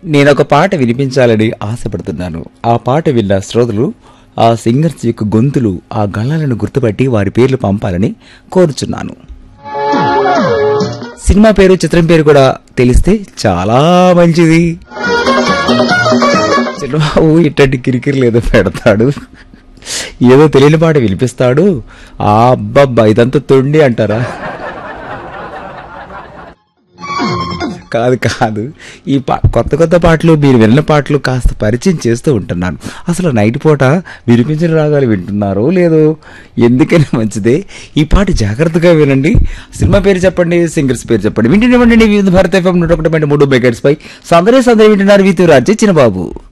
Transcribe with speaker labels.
Speaker 1: నేను ఒక పాట వినిపించాలని ఆశపడుతున్నాను ఆ పాట విన్న శ్రోతలు ఆ సింగర్స్ యొక్క గొంతులు ఆ గళాలను గుర్తుపట్టి వారి పేర్లు పంపాలని కోరుచున్నాను సినిమా పేరు చిత్రం పేరు కూడా తెలిస్తే చాలా మంచిది చిన్నబాబు ఇట్టంటి కిరికిరి ఏదో పెడతాడు ఏదో తెలియని పాట వినిపిస్తాడు ఆ అబ్బబ్బా ఇదంతా తొండి అంటారా కాదు కాదు ఈ పా కొత్త కొత్త పాటలు మీరు విన్న పాటలు కాస్త పరిచయం చేస్తూ ఉంటున్నాను అసలు నైట్ పూట వినిపించిన రాగాలు వింటున్నారో లేదో ఎందుకని మంచిదే ఈ పాట జాగ్రత్తగా వినండి సినిమా పేరు చెప్పండి సింగర్స్ పేరు చెప్పండి వింటున్నామండి వివిధ భారత ఎఫ్ఎం నూట ఒకటి పాయింట్ మూడు మెగాట్స్ పై సందరే సందరి వింటున్నారు వీతు రాజ్య చిన్నబాబు